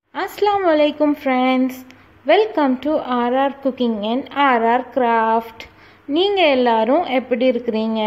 அஸ்லாம் வலைக்கும் friends welcome to RR cooking and RR craft நீங்கள் எல்லாரும் எப்படி இருக்கிறீங்க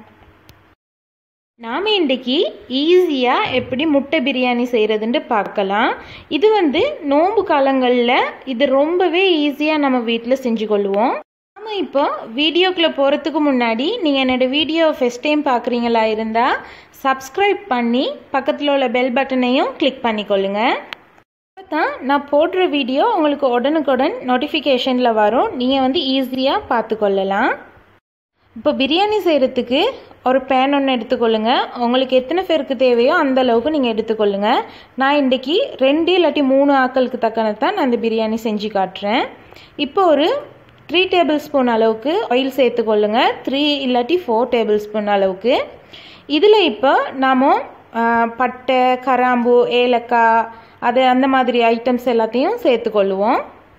நாம் இன்றைக்கி ஈஸியாக எப்படி முட்டை பிரியாணி செய்கிறதுன்ட்டு பார்க்கலாம் இது வந்து நோன்பு காலங்களில் இது ரொம்பவே ஈஸியாக நம்ம வீட்டில் செஞ்சு கொள்வோம் நாம் இப்போ வீடியோக்குள்ளே போகிறதுக்கு முன்னாடி நீங்கள் என்னோடய வீடியோ ஃபஸ்ட் டைம் பார்க்குறீங்களா இருந்தால் சப்ஸ்கிரைப் பண்ணி பக்கத்தில் உள்ள பெல் பட்டனையும் கிளிக் பண்ணிக்கொள்ளுங்க தான் நான் போடுற வீடியோ உங்களுக்கு உடனுக்குடன் நோட்டிஃபிகேஷனில் வரும் நீங்கள் வந்து ஈஸியாக பார்த்து கொள்ளலாம் இப்போ பிரியாணி செய்கிறதுக்கு ஒரு பேன் ஒன்று எடுத்துக்கொள்ளுங்க உங்களுக்கு எத்தனை பேருக்கு தேவையோ அந்த அளவுக்கு நீங்கள் எடுத்துக்கொள்ளுங்க நான் இன்றைக்கி ரெண்டு இல்லாட்டி மூணு ஆக்களுக்கு தக்கன தான் நான் இந்த பிரியாணி செஞ்சு காட்டுறேன் இப்போ ஒரு த்ரீ டேபிள் ஸ்பூன் அளவுக்கு ஆயில் சேர்த்துக்கொள்ளுங்க த்ரீ இல்லாட்டி ஃபோர் டேபிள் ஸ்பூன் அளவுக்கு இதில் இப்போ நாம் பட்டை கராம்பு ஏலக்காய் அது அந்த மாதிரி ஐட்டம்ஸ் எல்லாத்தையும் சேர்த்துக்கொள்ளுவோம்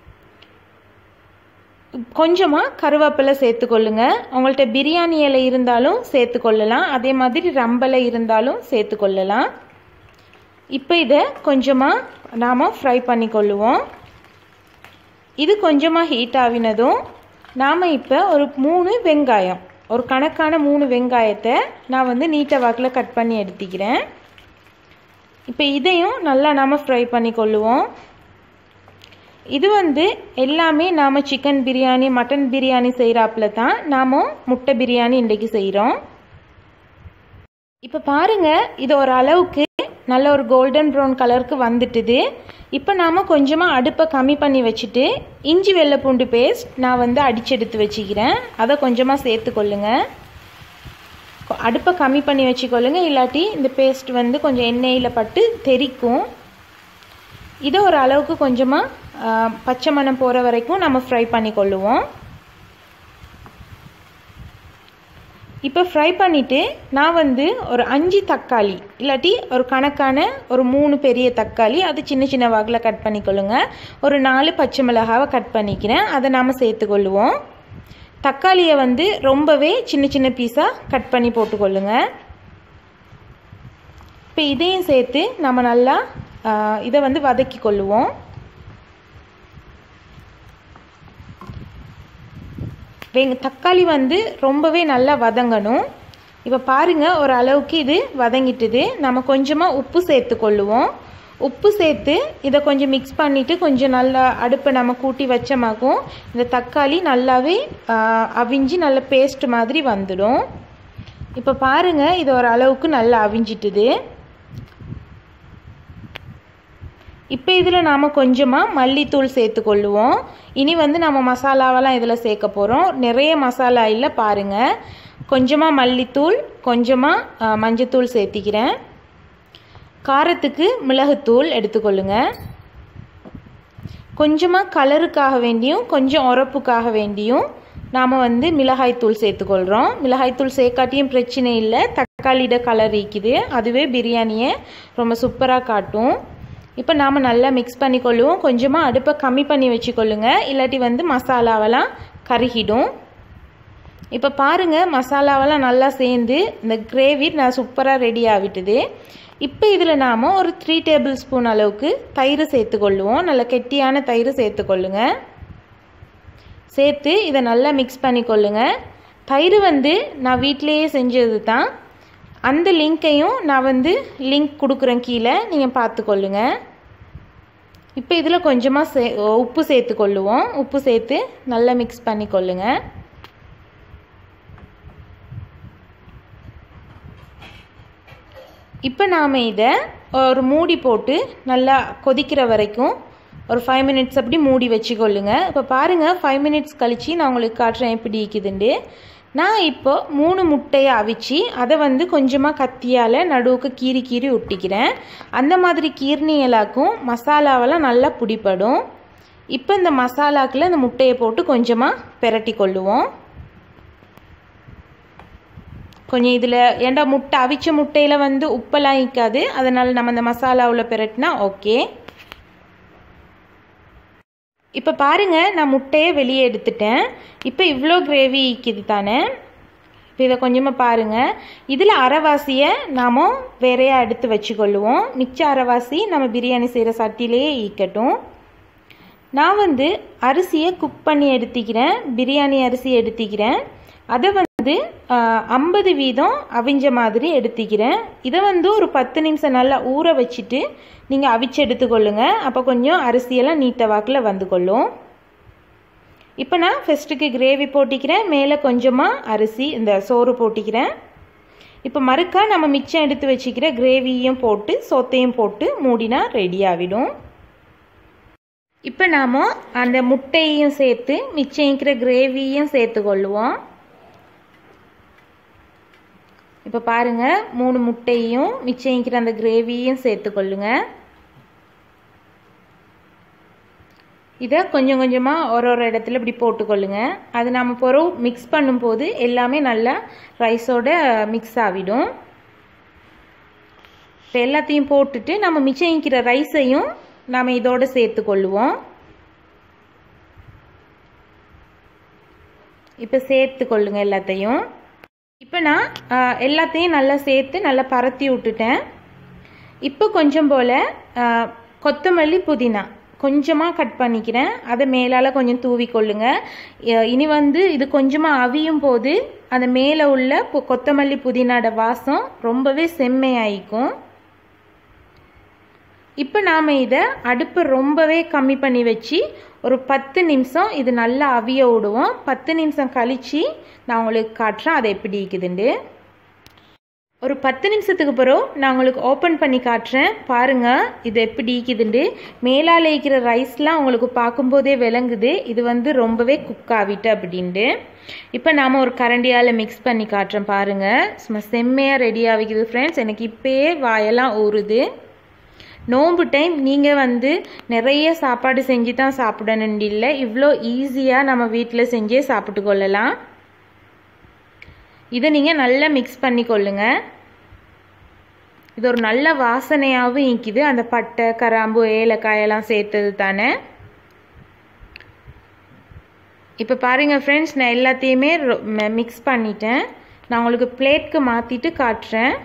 கொஞ்சமாக கருவேப்பிலை சேர்த்துக்கொள்ளுங்க உங்கள்கிட்ட பிரியாணி இலை இருந்தாலும் சேர்த்துக்கொள்ளலாம் அதே மாதிரி ரம்பலை இருந்தாலும் சேர்த்துக்கொள்ளலாம் இப்போ இதை கொஞ்சமாக நாம் ஃப்ரை பண்ணிக்கொள்ளுவோம் இது கொஞ்சமாக ஹீட் ஆகினதும் நாம் இப்போ ஒரு மூணு வெங்காயம் ஒரு கணக்கான மூணு வெங்காயத்தை நான் வந்து நீட்டை வாக்கில் கட் பண்ணி எடுத்துக்கிறேன் இப்போ இதையும் நல்லா நாம் ஃப்ரை பண்ணி கொள்ளுவோம் இது வந்து எல்லாமே நாம் சிக்கன் பிரியாணி மட்டன் பிரியாணி செய்கிறாப்புல தான் நாம் முட்டை பிரியாணி இன்றைக்கி செய்கிறோம் இப்போ பாருங்கள் இது ஒரு அளவுக்கு நல்ல ஒரு கோல்டன் ப்ரௌன் கலருக்கு வந்துட்டுது இப்போ நாம் கொஞ்சமாக அடுப்பை கம்மி பண்ணி வச்சுட்டு இஞ்சி வெள்ளை பூண்டு பேஸ்ட் நான் வந்து அடித்து எடுத்து வச்சுக்கிறேன் அதை கொஞ்சமாக சேர்த்துக்கொள்ளுங்க அடுப்பை கம்மி பண்ணி வச்சுக்கொள்ளுங்க இல்லாட்டி இந்த பேஸ்ட் வந்து கொஞ்சம் எண்ணெயில் பட்டு தெறிக்கும் இதை ஒரு அளவுக்கு கொஞ்சமாக பச்சை மணம் போகிற வரைக்கும் நம்ம ஃப்ரை பண்ணி கொள்ளுவோம் இப்போ ஃப்ரை பண்ணிவிட்டு நான் வந்து ஒரு அஞ்சு தக்காளி இல்லாட்டி ஒரு கணக்கான ஒரு மூணு பெரிய தக்காளி அது சின்ன சின்ன வாக்கில் கட் பண்ணிக்கொள்ளுங்க ஒரு நாலு பச்சை மிளகாவை கட் பண்ணிக்கிறேன் அதை நாம் சேர்த்துக்கொள்ளுவோம் தக்காளியை வந்து ரொம்பவே சின்ன சின்ன பீஸாக கட் பண்ணி போட்டுக்கொள்ளுங்க இப்போ இதையும் சேர்த்து நம்ம நல்லா இதை வந்து வதக்கி கொள்ளுவோம் வெங்க தக்காளி வந்து ரொம்பவே நல்லா வதங்கணும் இப்போ பாருங்கள் ஒரு அளவுக்கு இது வதங்கிட்டுது நம்ம கொஞ்சமாக உப்பு சேர்த்து கொள்ளுவோம் உப்பு சேர்த்து இதை கொஞ்சம் மிக்ஸ் பண்ணிவிட்டு கொஞ்சம் நல்லா அடுப்பை நம்ம கூட்டி வச்சமாக்கும் இந்த தக்காளி நல்லாவே அவிஞ்சு நல்ல பேஸ்ட் மாதிரி வந்துடும் இப்போ பாருங்கள் இது ஒரு அளவுக்கு நல்லா அவிஞ்சிட்டுது இப்போ இதில் நாம் கொஞ்சமாக மல்லித்தூள் சேர்த்துக்கொள்ளுவோம் இனி வந்து நம்ம மசாலாவெல்லாம் இதில் சேர்க்க போகிறோம் நிறைய மசாலா இல்லை பாருங்கள் கொஞ்சமாக மல்லித்தூள் கொஞ்சமாக மஞ்சத்தூள் சேர்த்திக்கிறேன் காரத்துக்கு மிளகுத்தூள் எடுத்துக்கொள்ளுங்க கொஞ்சமாக கலருக்காக வேண்டியும் கொஞ்சம் உரப்புக்காக வேண்டியும் நாம் வந்து மிளகாய்த்தூள் சேர்த்துக்கொள்கிறோம் மிளகாய்த்தூள் சேர்க்காட்டியும் பிரச்சனை இல்லை தக்காளியோட கலர் ஈக்குது அதுவே பிரியாணியை ரொம்ப சூப்பராக காட்டும் இப்போ நாம் நல்லா மிக்ஸ் பண்ணிக்கொள்ளுவோம் கொஞ்சமாக அடுப்பை கம்மி பண்ணி வச்சுக்கொள்ளுங்க இல்லாட்டி வந்து மசாலாவெல்லாம் கருகிடும் இப்போ பாருங்கள் மசாலாவெல்லாம் நல்லா சேர்ந்து இந்த கிரேவி நான் சூப்பராக ரெடி ஆகிட்டுது இப்போ இதில் நாம் ஒரு த்ரீ டேபிள் ஸ்பூன் அளவுக்கு தயிர் சேர்த்துக்கொள்ளுவோம் நல்ல கெட்டியான தயிர் சேர்த்துக்கொள்ளுங்க சேர்த்து இதை நல்லா மிக்ஸ் பண்ணிக்கொள்ளுங்க தயிர் வந்து நான் வீட்டிலேயே செஞ்சது தான் அந்த லிங்க்கையும் நான் வந்து லிங்க் கொடுக்குறேன் கீழே நீங்கள் பார்த்துக்கொள்ளுங்க இப்போ இதில் கொஞ்சமாக சே உப்பு சேர்த்துக்கொள்ளுவோம் உப்பு சேர்த்து நல்லா மிக்ஸ் பண்ணிக்கொள்ளுங்க இப்போ நாம் இதை ஒரு மூடி போட்டு நல்லா கொதிக்கிற வரைக்கும் ஒரு ஃபைவ் மினிட்ஸ் அப்படி மூடி வச்சுக்கொள்ளுங்க இப்போ பாருங்கள் ஃபைவ் மினிட்ஸ் கழித்து நான் உங்களுக்கு காட்டுறேன் எப்படி இருக்குதுண்டு நான் இப்போ மூணு முட்டையை அவிச்சு அதை வந்து கொஞ்சமாக கத்தியால் நடுவுக்கு கீறி கீறி ஒட்டிக்கிறேன் அந்த மாதிரி கீர்னியலாக்கும் மசாலாவெல்லாம் நல்லா பிடிப்படும் இப்போ இந்த மசாலாக்கில் இந்த முட்டையை போட்டு கொஞ்சமாக பெரட்டி கொள்ளுவோம் கொஞ்சம் இதில் ஏண்டா முட்டை அவிச்ச முட்டையில் வந்து உப்பெல்லாம் இக்காது அதனால் நம்ம இந்த மசாலாவில் பெரட்டினா ஓகே இப்போ பாருங்கள் நான் முட்டையை வெளியே எடுத்துட்டேன் இப்போ இவ்வளோ கிரேவி இக்குது தானே இப்போ இதை கொஞ்சமாக பாருங்கள் இதில் அரைவாசியை நாம் வேறையாக எடுத்து வச்சுக்கொள்ளுவோம் மிச்ச அரைவாசி நம்ம பிரியாணி செய்கிற சட்டிலேயே ஈக்கட்டும் நான் வந்து அரிசியை குக் பண்ணி எடுத்துக்கிறேன் பிரியாணி அரிசி எடுத்துக்கிறேன் அதை வந்து ஐம்பது வீதம் அவிஞ்ச மாதிரி எடுத்துக்கிறேன் இதை வந்து ஒரு பத்து நிமிஷம் நல்லா ஊற வச்சுட்டு நீங்கள் அவிச்சு எடுத்துக்கொள்ளுங்க அப்போ கொஞ்சம் அரிசியெல்லாம் நீட்ட வாக்கில் வந்து கொள்ளும் இப்போ நான் ஃபஸ்ட்டுக்கு கிரேவி போட்டிக்கிறேன் மேலே கொஞ்சமாக அரிசி இந்த சோறு போட்டிக்கிறேன் இப்போ மறுக்கா நம்ம மிச்சம் எடுத்து வச்சுக்கிற கிரேவியும் போட்டு சோத்தையும் போட்டு மூடினா ரெடி ஆகிடும் இப்போ நாம் அந்த முட்டையையும் சேர்த்து மிச்சம் இருக்கிற கிரேவியும் சேர்த்து கொள்ளுவோம் இப்போ பாருங்கள் மூணு முட்டையும் மிச்சம் இருக்கிற அந்த கிரேவியும் சேர்த்து கொள்ளுங்க இதை கொஞ்சம் கொஞ்சமாக ஒரு ஒரு இடத்துல இப்படி போட்டுக்கொள்ளுங்க அது நம்ம பொறவு மிக்ஸ் பண்ணும்போது எல்லாமே நல்லா ரைஸோட மிக்ஸ் ஆகிடும் இப்போ எல்லாத்தையும் போட்டுட்டு நம்ம மிச்சம் இருக்கிற ரைஸையும் நாம் இதோடு சேர்த்து கொள்ளுவோம் இப்போ சேர்த்து கொள்ளுங்க எல்லாத்தையும் இப்போ நான் எல்லாத்தையும் நல்லா சேர்த்து நல்லா பரத்தி விட்டுட்டேன் இப்போ கொஞ்சம் போல் கொத்தமல்லி புதினா கொஞ்சமாக கட் பண்ணிக்கிறேன் அதை மேலால் கொஞ்சம் தூவி கொள்ளுங்க இனி வந்து இது கொஞ்சமாக அவியும் போது அந்த மேலே உள்ள கொத்தமல்லி புதினாட வாசம் ரொம்பவே செம்மையாயிக்கும் இப்போ நாம் இதை அடுப்பை ரொம்பவே கம்மி பண்ணி வச்சு ஒரு பத்து நிமிஷம் இது நல்லா அவிய விடுவோம் பத்து நிமிஷம் கழித்து நான் உங்களுக்கு காட்டுறேன் அதை எப்படி இருக்குதுண்டு ஒரு பத்து நிமிஷத்துக்கு பிறகு நான் உங்களுக்கு ஓப்பன் பண்ணி காட்டுறேன் பாருங்கள் இது எப்படி ஈக்குதுண்டு மேலால் இருக்கிற ரைஸ்லாம் உங்களுக்கு பார்க்கும்போதே விளங்குது இது வந்து ரொம்பவே குக் ஆகிட்டு அப்படின்ட்டு இப்போ நாம் ஒரு கரண்டியால் மிக்ஸ் பண்ணி காட்டுறேன் பாருங்கள் சும்மா செம்மையாக ரெடி ஆகிக்குது ஃப்ரெண்ட்ஸ் எனக்கு இப்போயே வாயெல்லாம் ஊறுது நோன்பு டைம் நீங்கள் வந்து நிறைய சாப்பாடு செஞ்சு தான் சாப்பிடணுன்னு இல்லை இவ்வளோ ஈஸியாக நம்ம வீட்டில் செஞ்சே சாப்பிட்டு கொள்ளலாம் இதை நீங்கள் நல்லா மிக்ஸ் பண்ணி கொள்ளுங்க இது ஒரு நல்ல வாசனையாகவும் இங்கிது அந்த பட்டை கராம்பு ஏலக்காயெல்லாம் சேர்த்தது தானே இப்போ பாருங்கள் ஃப்ரெண்ட்ஸ் நான் எல்லாத்தையுமே மிக்ஸ் பண்ணிட்டேன் நான் உங்களுக்கு பிளேட்க்கு மாற்றிட்டு காட்டுறேன்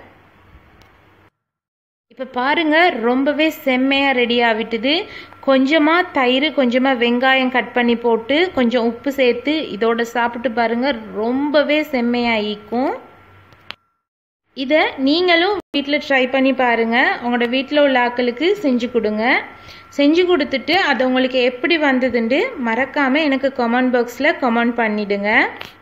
இப்போ பாருங்கள் ரொம்பவே செம்மையாக ரெடி ஆகிட்டுது கொஞ்சமாக தயிர் கொஞ்சமாக வெங்காயம் கட் பண்ணி போட்டு கொஞ்சம் உப்பு சேர்த்து இதோட சாப்பிட்டு பாருங்கள் ரொம்பவே செம்மையாக ஈக்கும் இதை நீங்களும் வீட்டில் ட்ரை பண்ணி பாருங்கள் உங்களோட வீட்டில் உள்ள ஆக்களுக்கு செஞ்சு கொடுங்க செஞ்சு கொடுத்துட்டு அது உங்களுக்கு எப்படி வந்ததுன்ட்டு மறக்காமல் எனக்கு கமெண்ட் பாக்ஸில் கமெண்ட் பண்ணிவிடுங்க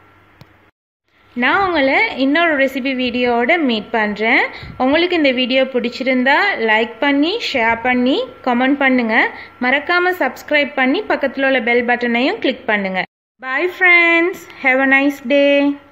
நான் உங்களை இன்னொரு ரெசிபி வீடியோவோட மீட் பண்ணுறேன் உங்களுக்கு இந்த வீடியோ பிடிச்சிருந்தா லைக் பண்ணி ஷேர் பண்ணி கமெண்ட் பண்ணுங்கள் மறக்காமல் சப்ஸ்கிரைப் பண்ணி பக்கத்தில் உள்ள பெல் பட்டனையும் கிளிக் பண்ணுங்கள் bye friends have a nice day